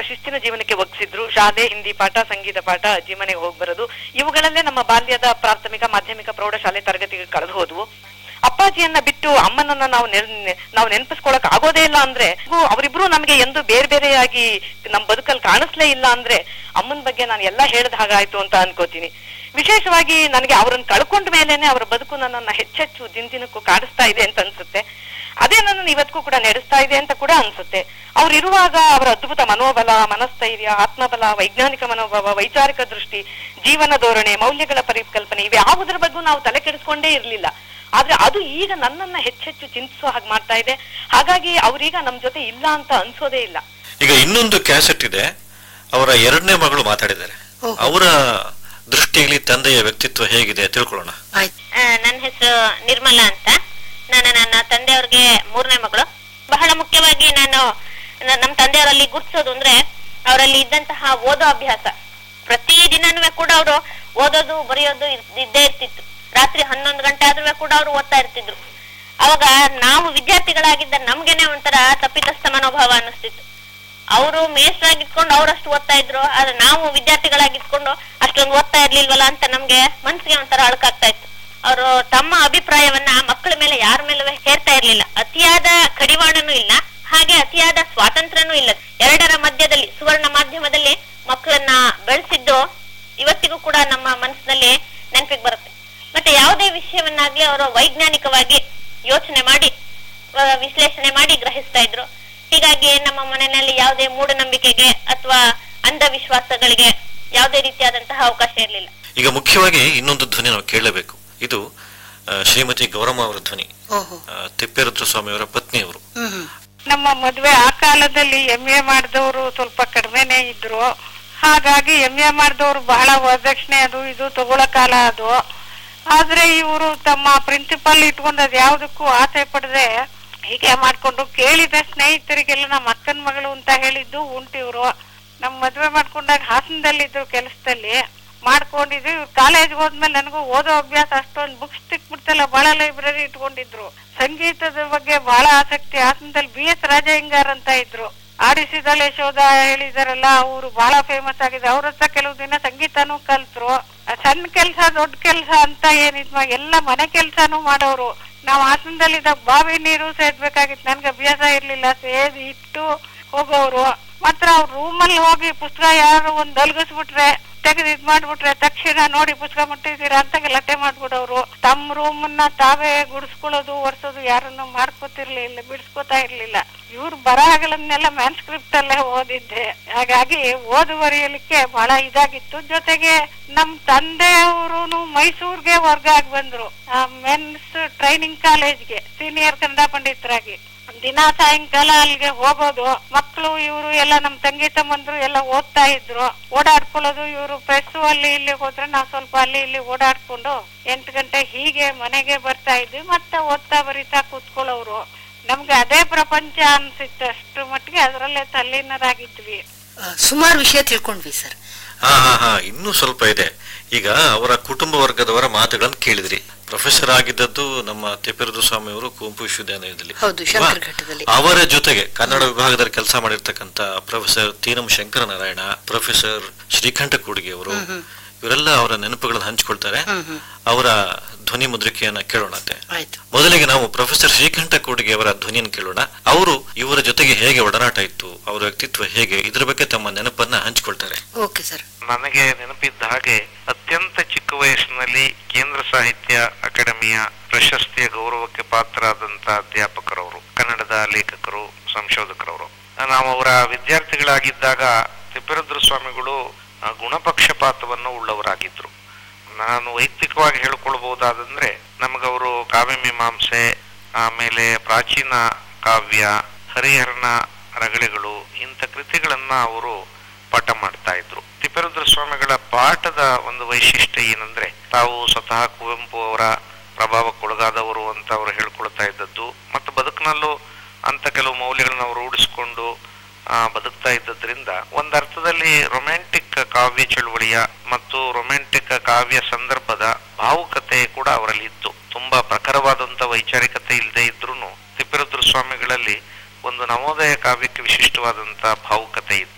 ಶಿಸ್ತಿನ ಜೀವನಕ್ಕೆ ಒಗ್ಗಿಸಿದ್ರು ಶಾಲೆ ಹಿಂದಿ ಪಾಠ ಸಂಗೀತ ಪಾಠ ಅಜ್ಜಿ ಮನೆಗೆ ಹೋಗಿ ಬರೋದು ಇವುಗಳಲ್ಲೇ ನಮ್ಮ ಬಾಲ್ಯದ ಪ್ರಾಥಮಿಕ ಮಾಧ್ಯಮಿಕ ಪ್ರೌಢಶಾಲೆ ತರಗತಿಗೆ ಕಳೆದು ಹೋದ್ವು ಅಪ್ಪಾಜಿಯನ್ನ ಬಿಟ್ಟು ಅಮ್ಮನನ್ನ ನಾವು ನೆನ್- ನಾವು ನೆನಪಿಸ್ಕೊಳಕ್ ಆಗೋದೇ ಇಲ್ಲ ಅಂದ್ರೆ ಇವು- ಅವರಿಬ್ರು ನಮಗೆ ಎಂದು ಬೇರೆ ಬೇರೆಯಾಗಿ ನಮ್ ಬದುಕಲ್ಲಿ ಕಾಣಿಸ್ಲೇ ಇಲ್ಲ ಅಂದ್ರೆ ಅಮ್ಮನ ಬಗ್ಗೆ ನಾನು ಎಲ್ಲ ಹೇಳ್ದ ಹಾಗಾಯ್ತು ಅಂತ ಅನ್ಕೋತೀನಿ ವಿಶೇಷವಾಗಿ ನನಗೆ ಅವರನ್ನ ಕಳ್ಕೊಂಡ ಮೇಲೇನೆ ಅವರ ಬದುಕು ನನ್ನನ್ನ ಹೆಚ್ಚೆಚ್ಚು ದಿನ ದಿನಕ್ಕೂ ಕಾಡಿಸ್ತಾ ಇದೆ ಅಂತ ಅನ್ಸುತ್ತೆ ಅದೇ ನನ್ನನ್ನು ಇವತ್ತಿಗೂ ಕೂಡ ನಡೆಸ್ತಾ ಇದೆ ಅಂತ ಕೂಡ ಅನ್ಸುತ್ತೆ ಅವ್ರು ಇರುವಾಗ ಅವರ ಅದ್ಭುತ ಮನೋಬಲ ಮನಸ್ಥೈರ್ಯ ಆತ್ಮಬಲ ವೈಜ್ಞಾನಿಕ ಮನೋಭಾವ ವೈಚಾರಿಕ ದೃಷ್ಟಿ ಜೀವನ ಧೋರಣೆ ಮೌಲ್ಯಗಳ ಪರಿಕಲ್ಪನೆ ಇವೆ ಯಾವುದರ ಬಗ್ಗೆ ನಾವು ತಲೆ ಕೆಡಿಸ್ಕೊಂಡೇ ಇರ್ಲಿಲ್ಲ ಆದ್ರೆ ಅದು ಈಗ ನನ್ನನ್ನ ಹೆಚ್ಚೆಚ್ಚು ಚಿಂತಿಸೋ ಹಾಗೆ ಮಾಡ್ತಾ ಇದೆ ಹಾಗಾಗಿ ಅವ್ರೀಗ ನಮ್ ಜೊತೆ ಇಲ್ಲ ಅಂತ ಅನ್ಸೋದೇ ಇಲ್ಲ ಈಗ ಇನ್ನೊಂದು ಕ್ಯಾಸೆಟ್ ಇದೆ ಅವರ ಎರಡನೇ ಮಗಳು ಮಾತಾಡಿದ್ದಾರೆ ಓಹೋ. ಅವರ ದೃಷ್ಟಿಯಲ್ಲಿ ತಂದೆಯ ವ್ಯಕ್ತಿತ್ವ ಹೇಗಿದೆ ತಿಳ್ಕೊಳ್ಳೋಣ ಆಯ್ತು ನನ್ನ ಹೆಸರು ನಿರ್ಮಲಾ ಅಂತ ನಾನು ನನ್ನ ತಂದೆಯವ್ರಿಗೆ ಮೂರನೇ ಮಗಳು ಬಹಳ ಮುಖ್ಯವಾಗಿ ನಾನು ನ- ನಮ್ಮ ತಂದೆಯವರಲ್ಲಿ ಗುರ್ತಿಸೋದು ಅಂದ್ರೆ ಅವರಲ್ಲಿ ಇದ್ದಂತಹ ಓದೋ ಅಭ್ಯಾಸ ಪ್ರತಿ ದಿನನೂ ಕೂಡ ಅವರು ಓದೋದು ಬರೆಯೋದು ಇರ್- ಇದ್ದೇ ಇರ್ತಿತ್ತು ರಾತ್ರಿ ಹನ್ನೊಂದು ಗಂಟೆ ಆದ್ರೂ ಕೂಡ ಅವರು ಓದ್ತಾ ಇರ್ತಿದ್ರು ಅವಾಗ ನಾವು ವಿದ್ಯಾರ್ಥಿಗಳಾಗಿದ್ದ ನಮ್ಗೇನೆ ಒಂಥರ ತಪ್ಪಿತಸ್ಥ ಮನೋಭಾವ ಅನ್ನಿಸ್ತಿತ್ತು ಅವರು ಮೇಷ್ಟ್ರಾಗಿದ್ಕೊಂಡು ಅವ್ರಷ್ಟು ಓದ್ತಾ ಇದ್ರು ಆದ್ರೆ ನಾವು ವಿದ್ಯಾರ್ಥಿಗಳಾಗಿದ್ಕೊಂಡು ಅಷ್ಟೊಂದು ಓದ್ತಾ ಇರ್ಲಿಲ್ವಲ್ಲ ಅಂತ ನಮ್ಗೆ ಮನ್ಸಿಗೆ ಒಂಥರ ಅಳಕಾಗ್ತಾ ಇತ್ತು ಅವರು ತಮ್ಮ ಅಭಿಪ್ರಾಯವನ್ನ ಮಕ್ಕಳ ಮೇಲೆ ಯಾರ ಮೇಲೂ ಹೇರ್ತಾ ಇರ್ಲಿಲ್ಲ ಅತಿಯಾದ ಕಡಿವಾಣನೂ ಇಲ್ಲ ಹಾಗೆ ಅತಿಯಾದ ಸ್ವಾತಂತ್ರ್ಯನೂ ಇಲ್ಲ ಎರಡರ ಮಧ್ಯದಲ್ಲಿ ಸುವರ್ಣ ಮಾಧ್ಯಮದಲ್ಲಿ ಮಕ್ಕಳನ್ನ ಬೆಳೆಸಿದ್ದು ಇವತ್ತಿಗೂ ಕೂಡ ನಮ್ಮ ಮನಸ್ಸಿನಲ್ಲಿ ನೆನಪಿಗೆ ಬರುತ್ತೆ ಮತ್ತೆ ಯಾವುದೇ ವಿಷಯವನ್ನಾಗ್ಲಿ ಅವರು ವೈಜ್ಞಾನಿಕವಾಗಿ ಯೋಚನೆ ಮಾಡಿ ಆ, ವಿಶ್ಲೇಷಣೆ ಮಾಡಿ ಗ್ರಹಿಸ್ತಾ ಇದ್ರು ಹೀಗಾಗಿ ನಮ್ಮ ಮನೆಯಲ್ಲಿ ಯಾವುದೇ ಮೂಢನಂಬಿಕೆಗೆ ಅಥವಾ ಅಂಧವಿಶ್ವಾಸಗಳಿಗೆ ಯಾವುದೇ ರೀತಿಯಾದಂತಹ ಅವಕಾಶ ಇರಲಿಲ್ಲ ಈಗ ಮುಖ್ಯವಾಗಿ ಇನ್ನೊಂದು ಧ್ವನಿ ನಾವು ಕೇಳಲೇಬೇಕು ಇದು ಆ, ಶ್ರೀಮತಿ ಗೌರಮ್ಮ ಅವರ ಧ್ವನಿ ಓಹೋ ಆ, ತಿಪ್ಪೇರುದ್ರ ಸ್ವಾಮಿಯವರ ಪತ್ನಿಯವರು ಹ್ಮ್ ಹ್ಮ್ ನಮ್ಮ ಮದ್ವೆ ಆ ಕಾಲದಲ್ಲಿ ಎಂ ಎ ಮಾಡಿದವರು ಸ್ವಲ್ಪ ಕಡಿಮೆನೆ ಇದ್ರು ಹಾಗಾಗಿ ಎಂ ಎ ಮಾಡಿದವರು ಬಹಳ ವರದಕ್ಷಿಣೆ ಅದು ಇದು ತಗೊಳ್ಳೋ ಕಾಲ ಅದು ಆದ್ರೆ ಇವರು ತಮ್ಮ ಪ್ರಿನ್ಸಿಪಲ್ ಇಟ್ಕೊಂಡು ಅದ್ ಯಾವ್ದಕ್ಕೂ ಆಸೆ ಪಡದೆ ಹೀಗೆ ಮಾಡ್ಕೊಂಡು ಕೇಳಿದ ಸ್ನೇಹಿತರಿಗೆಲ್ಲ ನಮ್ಮ ಅಕ್ಕನ ಮಗಳು ಅಂತ ಹೇಳಿದ್ದು ಉಂಟಿವ್ರು ನಮ್ ಮದ್ವೆ ಮಾಡ್ಕೊಂಡಾಗ ಹಾಸನದಲ್ಲಿದ್ರು ಕೆಲಸದಲ್ಲಿ ಮಾಡ್ಕೊಂಡಿದ್ವಿ ಇವ್ರು ಕಾಲೇಜ್ ಹೋದ್ಮೇಲೆ ನನಗೂ ಓದೋ ಅಭ್ಯಾಸ ಅಷ್ಟೊಂದು ಬುಕ್ಸ್ ತಿಕ್ಬಿಡ್ತಲ್ಲ ಬಹಳ ಲೈಬ್ರರಿ ಇಟ್ಕೊಂಡಿದ್ರು ಸಂಗೀತದ ಬಗ್ಗೆ ಬಹಳ ಆಸಕ್ತಿ ಹಾಸನದಲ್ಲಿ ಬಿ ಎಸ್ ರಾಜಯ್ಯಂಗಾರ್ ಅಂತ ಇದ್ರು ಆಡಿಸಿದಳೆ ಶೋಧ ಹೇಳಿದಾರಲ್ಲ ಅವರು ಬಹಳ ಫೇಮಸ್ ಆಗಿದೆ ಅವ್ರ ಹತ್ರ ಕೆಲವು ದಿನ ಸಂಗೀತನೂ ಕಲ್ತ್ರು ಆ ಸಣ್ಣ ಕೆಲ್ಸ ದೊಡ್ಡ ಕೆಲ್ಸ ಅಂತ ಏನಿದ್ಮ ಎಲ್ಲ ಮನೆ ಕೆಲ್ಸಾನು ಮಾಡೋರು ನಾವು ಹಾಸನದಲ್ಲಿದ್ದಾಗ ಬಾವಿ ನೀರು ಸೇದ್ಬೇಕಾಗಿತ್ತು ನನ್ಗೆ ಅಭ್ಯಾಸ ಇರ್ಲಿಲ್ಲ ಸೇದ್ ಇಟ್ಟು ಹೋಗೋರು ಮಾತ್ರ ಅವ್ರ ರೂಮಲ್ಲಿ ಹೋಗಿ ಪುಸ್ತಕ ಯಾರು ಒಂದ್ ಅಲ್ಗಿಸ್ಬಿಟ್ರೆ ತೆಗೆದು ಇದ್ ಮಾಡ್ಬಿಟ್ರೆ ತಕ್ಷಣ ನೋಡಿ ಪುಸ್ತಕ ಮುಟ್ಟಿದ್ದೀರಾ ಅಂತ ಗಲಾಟೆ ಮಾಡ್ಬಿಡೋರು ತಮ್ಮ ರೂಮನ್ನ ತಾವೇ ಗುಡಿಸ್ಕೊಳ್ಳೋದು ಒರ್ಸೋದು ಯಾರನ್ನು ಮಾಡ್ಕೋತಿರ್ಲಿಲ್ಲ ಬಿಡಿಸ್ಕೊತಾ ಇರ್ಲಿಲ್ಲ ಇವ್ರ ಬರಹಗಳನ್ನೆಲ್ಲ ಮ್ಯಾನ್ಸ್ಕ್ರಿಪ್ಟ್ ಅಲ್ಲೇ ಓದಿದ್ದೆ ಹಾಗಾಗಿ ಓದು ಬರೆಯಲಿಕ್ಕೆ ಬಹಳ ಇದಾಗಿತ್ತು ಜೊತೆಗೆ ನಮ್ ತಂದೆಯವರು ಮೈಸೂರ್ಗೆ ವರ್ಗ ಆಗಿ ಬಂದ್ರು ಮೆನ್ಸ್ ಟ್ರೈನಿಂಗ್ ಕಾಲೇಜ್ಗೆ ಸೀನಿಯರ್ ಕನ್ನಡ ಪಂಡಿತರಾಗಿ ದಿನ ಸಾಯಂಕಾಲ ಅಲ್ಲಿಗೆ ಹೋಗೋದು ಮಕ್ಕಳು ಇವರು ಎಲ್ಲ ನಮ್ ತಂಗಿ ತಮ್ಮಂದ್ರು ಎಲ್ಲ ಓದ್ತಾ ಇದ್ರು ಓಡಾಡ್ಕೊಳ್ಳೋದು ಇವರು ಪ್ರೆಸ್ ಅಲ್ಲಿ ಇಲ್ಲಿ ಹೋದ್ರೆ ನಾವ್ ಸ್ವಲ್ಪ ಅಲ್ಲಿ ಇಲ್ಲಿ ಓಡಾಡ್ಕೊಂಡು ಎಂಟು ಗಂಟೆ ಹೀಗೆ ಮನೆಗೆ ಬರ್ತಾ ಇದ್ವಿ ಮತ್ತೆ ಓದ್ತಾ ಬರಿತಾ ಕೂತ್ಕೊಳ್ಳೋರು ನಮ್ಗೆ ಅದೇ ಪ್ರಪಂಚ ಅನ್ಸಿತ್ತು ಅಷ್ಟ್ರ ಮಟ್ಟಿಗೆ ಅದರಲ್ಲೇ ತಲ್ಲೀನರಾಗಿದ್ವಿ ಸುಮಾರು ವಿಷಯ ತಿಳ್ಕೊಂಡ್ವಿ ಸರ್ ಹಾ ಹಾ ಹಾ ಇನ್ನೂ ಸ್ವಲ್ಪ ಇದೆ ಈಗ ಅವರ ಕುಟುಂಬ ವರ್ಗದವರ ಮಾತುಗಳನ್ನು ಕೇಳಿದ್ರಿ ಪ್ರೊಫೆಸರ್ ಆಗಿದ್ದದ್ದು ನಮ್ಮ ತಿಪ್ಪೇರುದ್ರ ಸ್ವಾಮಿ ಅವರು ಕುವೆಂಪು ವಿಶ್ವವಿದ್ಯಾಲಯದಲ್ಲಿ ಹೌದು, ಅಲ್ವಾ? ಶಂಕರಘಟ್ಟದಲ್ಲಿ. ಅವರ ಜೊತೆಗೆ ಕನ್ನಡ ವಿಭಾಗದಲ್ಲಿ ಕೆಲಸ ಮಾಡಿರ್ತಕ್ಕಂಥ ಪ್ರೊಫೆಸರ್ ತೀನಂ ಶಂಕರನಾರಾಯಣ ಪ್ರೊಫೆಸರ್ ಶ್ರೀಕಂಠ ಕೂಡಿಗೆ ಅವರು ಇವರೆಲ್ಲ ಅವರ ನೆನಪುಗಳನ್ನು ಹಂಚಿಕೊಳ್ತಾರೆ ಹ್ಮ್ ಹ್ಮ್ ಅವರ ಧ್ವನಿ ಮುದ್ರಿಕೆಯನ್ನ ಕೇಳೋಣತೆ ಆಯ್ತು ಮೊದಲಿಗೆ ನಾವು ಪ್ರೊಫೆಸರ್ ಶ್ರೀಕಂಠ ಕೂಡಿಗೆ ಅವರ ಧ್ವನಿಯನ್ನು ಕೇಳೋಣ ಅವರು ಇವರ ಜೊತೆಗೆ ಹೇಗೆ ಒಡನಾಟ ಇತ್ತು ಅವರ ವ್ಯಕ್ತಿತ್ವ ಹೇಗೆ ಇದ್ರ ಬಗ್ಗೆ ತಮ್ಮ ನೆನಪನ್ನ ಹಂಚಿಕೊಳ್ತಾರೆ ಓಕೆ ಸರ್ ನನಗೆ ನೆನಪಿದ್ದ ಹಾಗೆ ಅತ್ಯಂತ ಚಿಕ್ಕ ವಯಸ್ಸಿನಲ್ಲಿ ಕೇಂದ್ರ ಸಾಹಿತ್ಯ ಅಕಾಡೆಮಿಯ ಪ್ರಶಸ್ತಿಯ ಗೌರವಕ್ಕೆ ಪಾತ್ರರಾದಂತ ಅಧ್ಯಾಪಕರವರು ಕನ್ನಡದ ಲೇಖಕರು ಸಂಶೋಧಕರವರು ನಾವು ಅವರ ವಿದ್ಯಾರ್ಥಿಗಳಾಗಿದ್ದಾಗ ತಿಪ್ಪೇರುದ್ರ ಸ್ವಾಮಿಗಳು ಆ, ಗುಣಪಕ್ಷಪಾತವನ್ನು ಉಳ್ಳವರಾಗಿದ್ರು ನಾನು ವೈಯಕ್ತಿಕವಾಗಿ ಹೇಳ್ಕೊಳ್ಬಹುದಾದಂದ್ರೆ ನಮಗವರು ಕಾವ್ಯ ಮೀಮಾಂಸೆ ಆಮೇಲೆ ಪ್ರಾಚೀನ ಕಾವ್ಯ ಹರಿಹರನ ರಗಳೆಗಳು ಇಂಥ ಕೃತಿಗಳನ್ನ ಅವರು ಪಾಠ ಮಾಡ್ತಾ ಇದ್ರು ತಿಪ್ಪೇರುದ್ರ ಸ್ವಾಮಿಗಳ ಪಾಠದ ಒಂದು ವೈಶಿಷ್ಟ್ಯ ಏನಂದ್ರೆ ತಾವು ಸ್ವತಃ ಕುವೆಂಪು ಅವರ ಪ್ರಭಾವಕ್ಕೊಳಗಾದವರು ಅಂತ ಅವರು ಹೇಳ್ಕೊಳ್ತಾ ಇದ್ದದ್ದು ಮತ್ತು ಬದುಕಿನಲ್ಲೂ ಅಂತ ಕೆಲವು ಮೌಲ್ಯಗಳನ್ನ ಅವರು ರೂಢಿಸಿಕೊಂಡು ಆ, ಬದುಕ್ತಾ ಇದ್ದದ್ರಿಂದ ಒಂದರ್ಥದಲ್ಲಿ ರೊಮ್ಯಾಂಟಿಕ್ ಕಾವ್ಯ ಚಳುವಳಿಯ ಮತ್ತು ರೊಮ್ಯಾಂಟಿಕ್ ಕಾವ್ಯ ಸಂದರ್ಭದ ಭಾವುಕತೆ ಕೂಡ ಅವರಲ್ಲಿ ಇತ್ತು ತುಂಬಾ ಪ್ರಖರವಾದಂತ ವೈಚಾರಿಕತೆ ಇಲ್ಲದೆ ಇದ್ರೂ ತಿಪ್ಪೇರುದ್ರ ಸ್ವಾಮಿಗಳಲ್ಲಿ ಒಂದು ನವೋದಯ ಕಾವ್ಯಕ್ಕೆ ವಿಶಿಷ್ಟವಾದಂತ ಭಾವುಕತೆ ಇದೆ